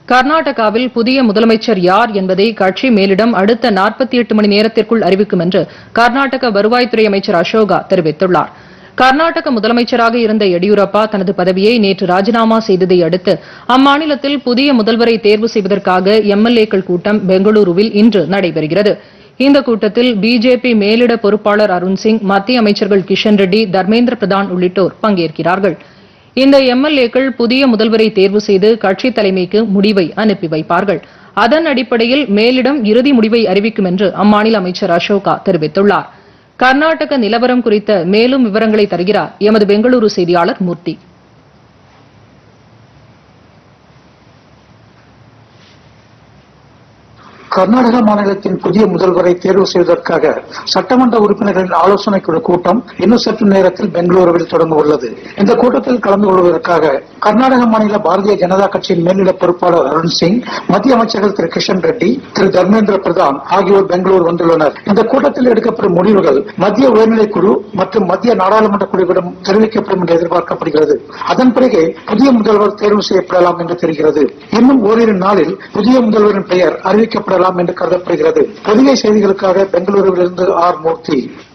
கர்நாடகாவில் புதிய முதலமைச்சர் யார் என்பதை கட்சி மேலிடம் அடுத்த 48 மணி நேரத்திற்குள் அறிவிக்கும் என்று கர்நாடக வருவாய்த்துறை அமைச்சர் அசோகா தெரிவித்துள்ளார் கர்நாடக முதலமைச்சராக இருந்த எடியூரப்பா தனது பதவியை நேற்று ராஜினாமா செய்ததை அடுத்து அம்மாநிலத்தில் புதிய முதல்வரை தேர்வு செய்வதற்காக எம்எல்ஏக்கள் கூட்டம் பெங்களூருவில் இன்று நடைபெறுகிறது இந்த கூட்டத்தில் பிஜேபி மேலிட பொறுப்பாளர் அருண் சிங் மத்திய அமைச்சர்கள் கிஷன் ரெட்டி தர்மேந்திர பிரதான் உள்ளிட்டோர் பங்கேற்கிறார்கள் இந்த எம்எல்ஏக்கள் புதிய முதல்வரை தேர்வு செய்து கட்சித் தலைமைக்கு முடிவை அனுப்பி வைப்பார்கள் அதன் அடிப்படையில் மேலிடம் இறுதி முடிவை அறிவிக்கும் என்று அம்மாநில அமைச்சர் அசோகா தெரிவித்துள்ளார் கர்நாடக நிலவரம் குறித்த மேலும் விவரங்களை தருகிறார் எமது பெங்களூரு செய்தியாளர் மூர்த்தி கர்நாடக மாநிலத்தின் புதிய முதல்வரை தேர்வு செய்வதற்காக சட்டமன்ற உறுப்பினர்களின் ஆலோசனை குழு கூட்டம் இன்னும் சற்று நேரத்தில் பெங்களூருவில் தொடங்க உள்ளது இந்த கூட்டத்தில் கலந்து கொள்வதற்காக கர்நாடக மாநில பாரதிய ஜனதா கட்சியின் மேல்நிலை பொறுப்பாளர் அருண் சிங் மத்திய அமைச்சர்கள் திரு கிஷன் ரெட்டி திரு தர்மேந்திர பிரதான் ஆகியோர் பெங்களூர் வந்துள்ளனர் இந்த கூட்டத்தில் எடுக்கப்படும் முடிவுகள் மத்திய உயர்நிலைக் குழு மற்றும் மத்திய நாடாளுமன்ற குழுவிடம் தெரிவிக்கப்படும் என்று எதிர்பார்க்கப்படுகிறது அதன் பிறகு புதிய முதல்வர் தேர்வு செய்யப்படலாம் என்று தெரிகிறது இன்னும் ஓரிரு நாளில் புதிய முதல்வரின் பெயர் அறிவிக்கப்படலாம் என்று கருதப்படுகிறது பொதிகை செய்திகளுக்காக பெங்களூருவிலிருந்து ஆர் மூர்த்தி